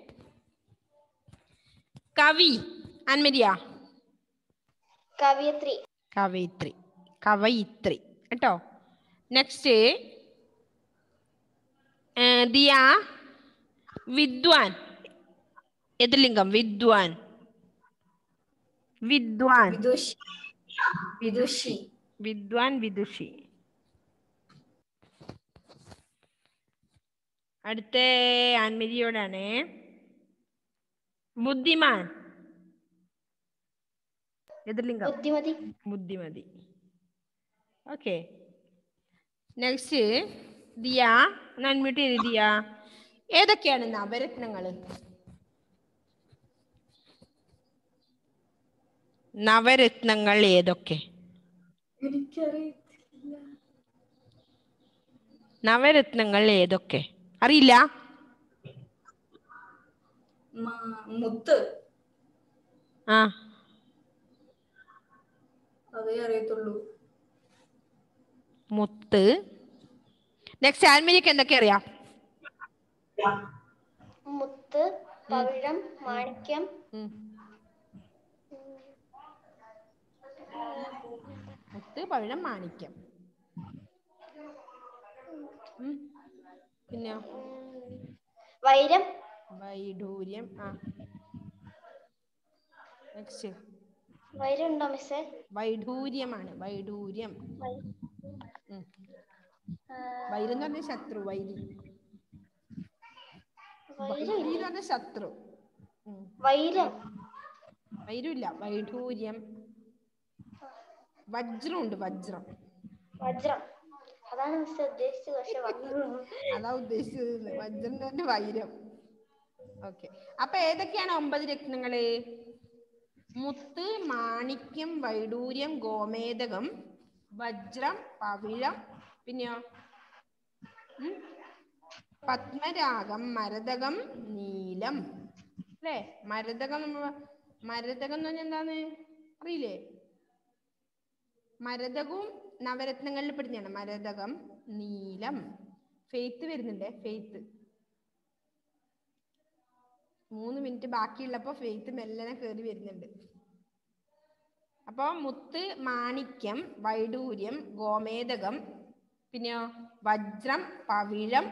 കവി അൻമരിയ കവിയത്രി കവയിത്രി കവയിത്രി കേട്ടോ നെക്സ്റ്റ് ദിയ വിദ്വാൻ എതിർലിംഗം വിദ്വാൻ വിദ്വാൻ വിദുഷി വിദുഷി വിദ്വാൻ വിദുഷി അടുത്ത ആൻമരിയോടാണ് ബുദ്ധിമാൻ എതിർലിംഗം ബുദ്ധിമതി ബുദ്ധിമതി ഓക്കെ നെക്സ്റ്റ് ദിയ ഒന്ന് അൺമ്യൂട്ട് ചെയ്ത് ദിയ ഏതൊക്കെയാണ് നവരത്നങ്ങൾ നവരത്നങ്ങൾ ഏതൊക്കെ എനിക്കറിയത്തില്ല നവരത്നങ്ങൾ ഏതൊക്കെ അറിയില്ല മ- മുത്ത് ആ അതേ അറിയത്തുള്ളൂ മുത്ത് നെക്സ്റ്റ് ആൽമരിക്ക് എന്തൊക്കെ അറിയാം മുത്ത് പവിഴം മാണിക്യം ഉം. മുത്ത് പവിഴം മാണിക്യം ഉം. പിന്നെയോ വൈരം വൈഡൂര്യം ആ നെക്സ്റ്റ് വൈരം ഉണ്ടോ മിസ്സേ വൈഡൂര്യമാണ് വൈഡൂര്യം വൈ- ഉം. ആ, വൈരം എന്ന് പറഞ്ഞ ശത്രു വൈരി വൈരം വൈരി എന്ന് പറഞ്ഞ ശത്രു ഉം. വൈരം വൈരമില്ല വൈഡൂര്യം വജ്രം ഉണ്ട് വജ്രം വജ്രം അതാണ് മിസ് ഉദ്ദേശിച്ചത് പക്ഷെ വന്നു അതാ ഉദ്ദേശിച്ചത് വജ്രം തന്നെ വൈരം ഓക്കെ അപ്പൊ ഏതൊക്കെയാണ് ഒമ്പത് രത്നങ്ങള് മുത്ത് മാണിക്യം വൈഡൂര്യം ഗോമേതകം വജ്രം പവിഴം പിന്നെയോ ഉം? പത്മരാഗം മരതകം നീലം അല്ലേ മരതകം നമ്മ- മരതകം എന്ന് പറഞ്ഞാൽ എന്താണ് അറിയില്ലേ മരതകവും നവരത്നങ്ങളിൽ പെടുന്നതാണ് മരതകം നീലം ഫെയ്ത്ത് വരുന്നുണ്ടേ ഫെയ്ത്ത് മൂന്ന് മിനിറ്റ് ബാക്കിയുള്ളപ്പോ ഫെയ്ത്ത് മെല്ലനെ കയറി വരുന്നുണ്ട് അപ്പൊ മുത്ത് മാണിക്യം വൈഡൂര്യം ഗോമേതകം പിന്നെയോ വജ്രം പവിഴം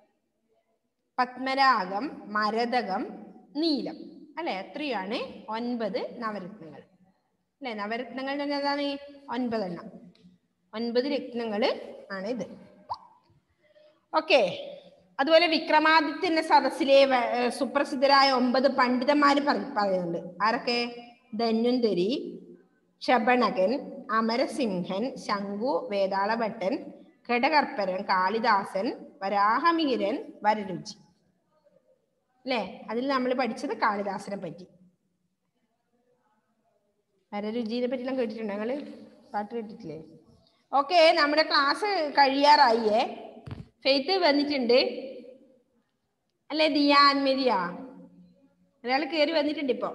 പത്മരാഗം മരതകം നീലം അല്ലെ എത്രയാണ് ഒൻപത് നവരത്നങ്ങൾ അല്ലെ നവരത്നങ്ങൾ എന്ന് പറഞ്ഞാൽ എന്താണ് ഒൻപതെണ്ണം ഒൻപത് രത്നങ്ങൾ ആണ് ഇത് ഓക്കെ അതുപോലെ വിക്രമാദിത്യന്റെ സദസ്സിലെ വ- ഏർ സുപ്രസിദ്ധരായ ഒമ്പത് പണ്ഡിതന്മാര് പറ- പറയുന്നുണ്ട് ആരൊക്കെ ധന്വന്തരി ക്ഷപണകൻ അമരസിംഹൻ ശംഖു വേതാളഭട്ടൻ ഘടകർപ്പരൻ കാളിദാസൻ വരാഹമിഹിരൻ വരരുചി അല്ലേ അതിൽ നമ്മൾ പഠിച്ചത് കാളിദാസനെ പറ്റി വരരുചിനെ പറ്റിയെല്ലാം കേട്ടിട്ടുണ്ടോ ഞങ്ങള് പാട്ട് കേട്ടിട്ടില്ലേ ഓക്കെ നമ്മുടെ ക്ലാസ് കഴിയാറായിയേ ഫെയ്ത്ത് വന്നിട്ടുണ്ട് അല്ലേ ദിയ അന്മരിയ ഒരാൾ കയറി വന്നിട്ടുണ്ട് ഇപ്പൊ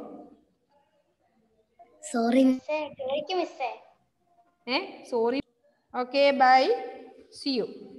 സോറി മിസ്സേ കേൾക്കും മിസ്സേ ഏ sorry okay bye see U